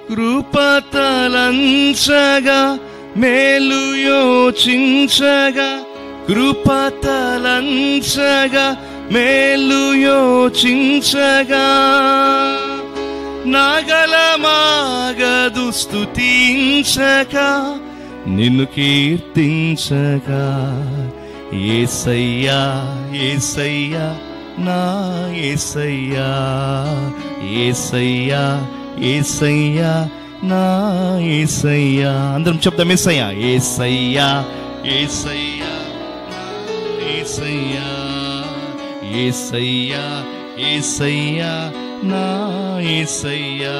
కృపతలంచగా మేలు యోచించగా కృపతలంచగా మేలు యోచించగా నగలమాగదు స్తుతించక నిన్ను కీర్తించగా ఏసయ్యా ఏసయ్యా నా ఏసయ్యా ఏసయ్యా ఏసయ్యా నా ఏసయ్యా అందరం చెప్తాం ఏసయ్యా ఏసయ్యా ఏసయ్యా నా ఏసయ్యా ఏసయ్యా ఏసయ్యా నా ఏసయ్యా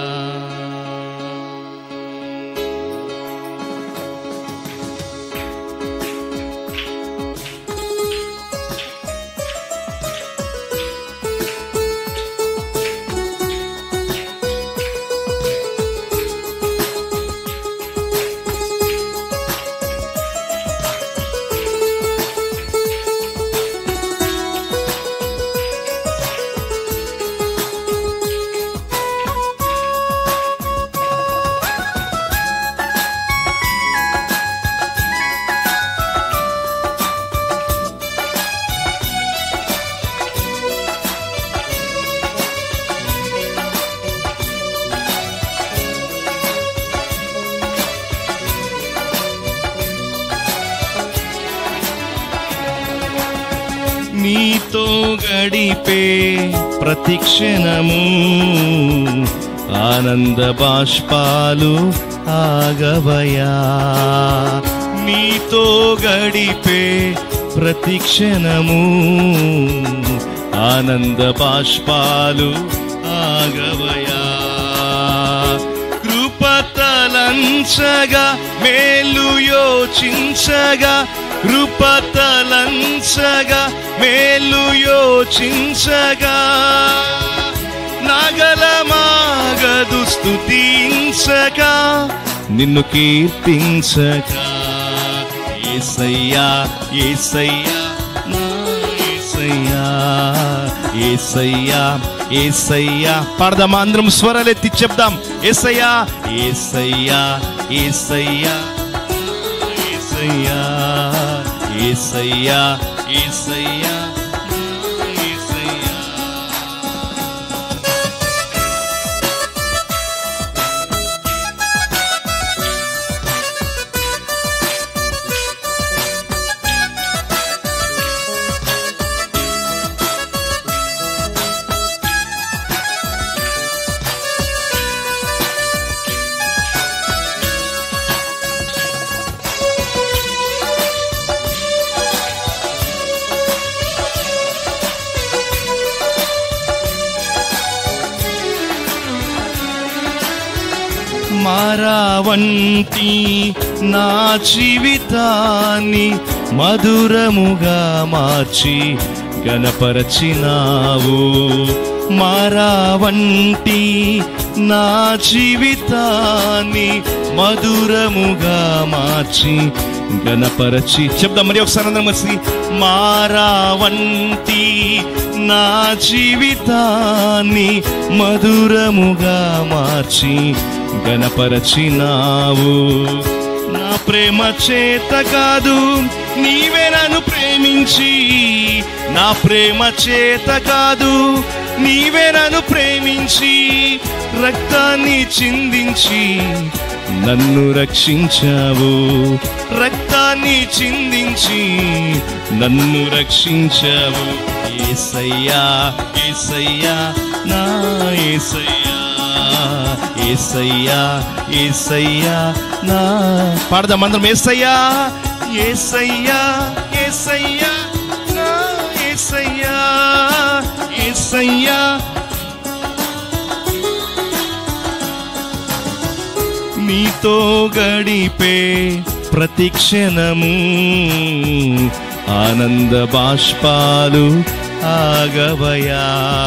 నీతో గడిపే ప్రతిక్షణము ఆనంద బాష్పాలు ఆగవయా నీతో గడిపే ప్రతిక్షణము ఆనంద బాష్పాలు ఆగవయా కృపతలంచగా మేలు యోచించగా కృపతలంచగా మేలు యోచించగా నగలమాగదు స్తుతించగా నిన్ను కీర్తించగా ఏసయ్యా ఏసయ్యా నా ఏసయ్యా ఏసయ్యా ఏసయ్యా పాడదాం అందరం స్వరాలెత్తి చెప్దాం ఏసయ్యా ఏసయ్యా ఏసయ్యా ఏసయ్యా ఏసయ్యా ఏసయ్యా ఏసయ్యా మారావంటి నా జీవితాన్ని మధురముగా మార్చి గణపరచినావు మారావంటి నా జీవితాన్ని మధురముగా మార్చి గణపరచి చెప్దాం మరి ఒకసారి అందరం కలిసి మారావంటి నా జీవితాన్ని మధురముగా మార్చి గణపరచినావు నా ప్రేమ చేత కాదు నీవే నన్ను ప్రేమించి నా ప్రేమ చేత కాదు నీవే నన్ను ప్రేమించి రక్తాన్ని చిందించి నన్ను రక్షించావు రక్తాన్ని చిందించి నన్ను రక్షించావు ఏసయ్యా ఏసయ్యా నా ఏసయ్యా ఏసయ్యా ఏసయ్యా నా పాడదాం అందరం ఏసయ్యా ఏసయ్యా ఏసయ్యా నా ఏసయ్యా ఏసయ్యా నీతో గడిపే ప్రతిక్షణము ఆనంద బాష్పాలు ఆగవయా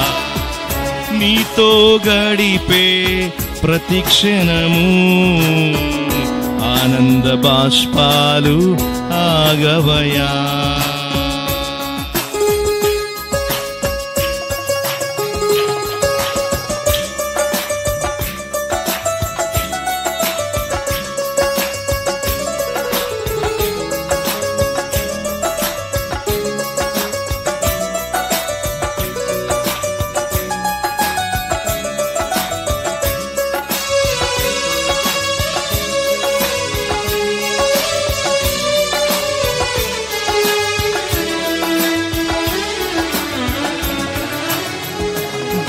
నీతో గడిపే ప్రతిక్షణము ఆనంద బాష్పాలు ఆగవయా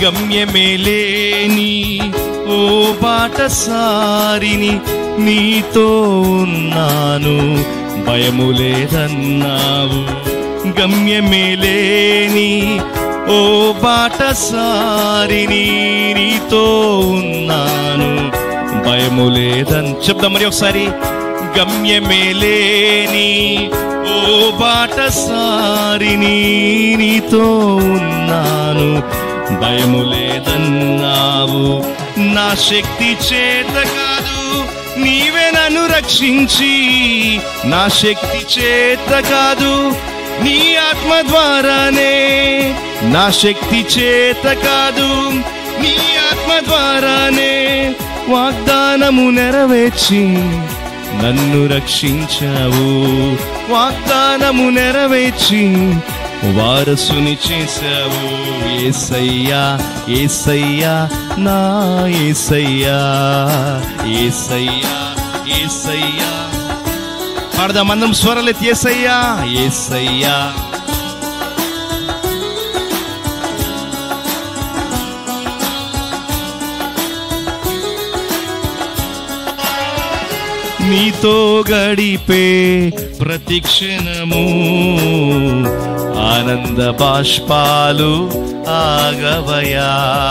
గమ్యమే లేని ఓ బాటసారిని నీతో ఉన్నాను భయము లేదన్నావు గమ్యమే లేని ఓ బాటసారిని నీతో ఉన్నాను భయము లేదని చెప్దాం మరి ఒకసారి గమ్యమే లేని ఓ బాటసారిని నీతో ఉన్నాను భయము లేదన్నావు నా శక్తి చేత కాదు నీవే నన్ను రక్షించి నా శక్తి చేత కాదు నీ ఆత్మ ద్వారానే నా శక్తి చేత కాదు నీ ఆత్మ ద్వారానే వాగ్దానము నెరవేర్చి నన్ను రక్షించావు వాగ్దానము నెరవేర్చి వారసుని చేశావు ఏసయ్యా ఏసయ్యా నా ఏసయ్యా ఏసయ్యా ఏసయ్యా పాడదాం అందరం స్వరలెత్తి ఏసయ్యా ఏసయ్యా నీతో గడిపే ప్రతిక్షణము ఆనంద బాష్పాలు ఆగవయా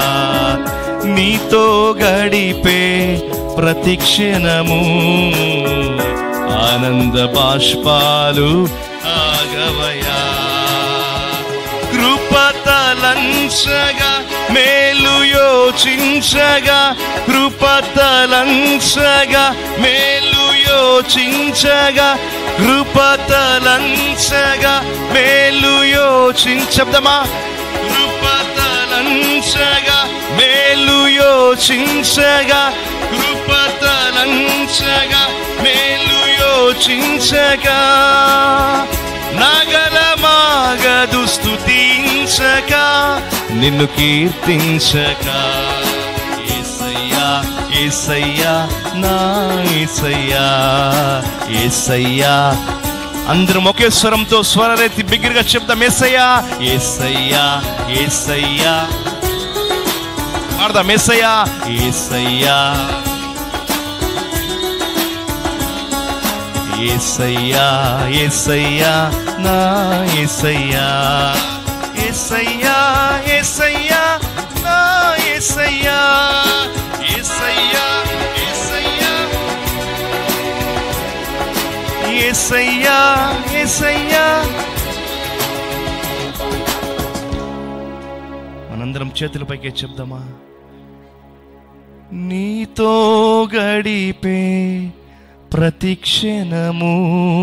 నీతో గడిపే ప్రతిక్షణము ఆనంద బాష్పాలు ఆగవయా కృపతలంచగా మేలు యోచించగా కృపతలంచగా మేలు యోచించగా కృపతలంచగా మేలు యోచించబ్దమా కృపతలంచగా మేలు యోచించగా కృపతలంచగా మేలు యోచించగా నగలమాగదు స్తుతించక నిన్ను కీర్తించక ఏసయ్యా ఏసయ్యా నా ఏసయ్యా ఏసయ్యా అందరం ఒకే స్వరంతో స్వరరెత్తి బిగ్గరగా చెప్తాం ఏసయ్యా ఏసయ్యా ఏసయ్యా ఆడదాం ఏసయ్యా ఏసయ్యా ఏసయ్యా ఏసయ్యా నా ఏసయ్యా ఏసయ్యా ఏసయ్యా నా ఏసయ్యా ఏసయ్యా ఏసయ్యా ఏసయ్యా ఏసయ్యా మనందరం చేతులపైకే చెప్దామా నీతో గడిపే ప్రతిక్షణము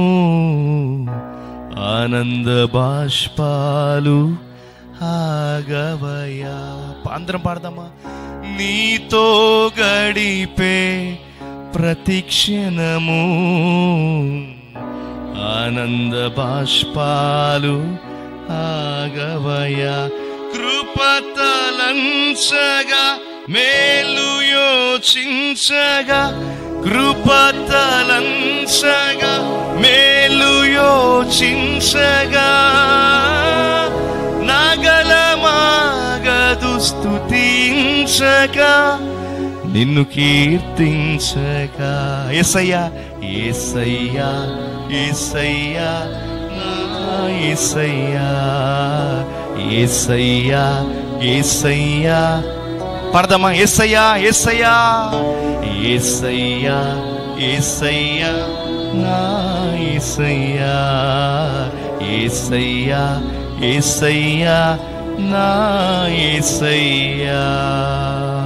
ఆనంద బాష్పాలు ఆగవయా అందరం పాడదామా నీతో గడిపే ప్రతిక్షణము ఆనంద బాష్పాలు ఆగవయా కృపతలంచగా మేలు యోచించగా కృపతలంచగా మేలు యోచించగా నగలమాగదు స్తుతించగా నిన్ను కీర్తించగా ఎసయ్యా ఏసయ్యా ఏసయ్యా నా ఏసయ్యా ఏసయ్యా ఏసయ్యా పడదామా ఏసయ్యా ఏసయ్యా ఏసయ్యా ఏసయ్యా నా ఏసయ్యా ఏసయ్యా ఏసయ్యా నా ఏసయ్యా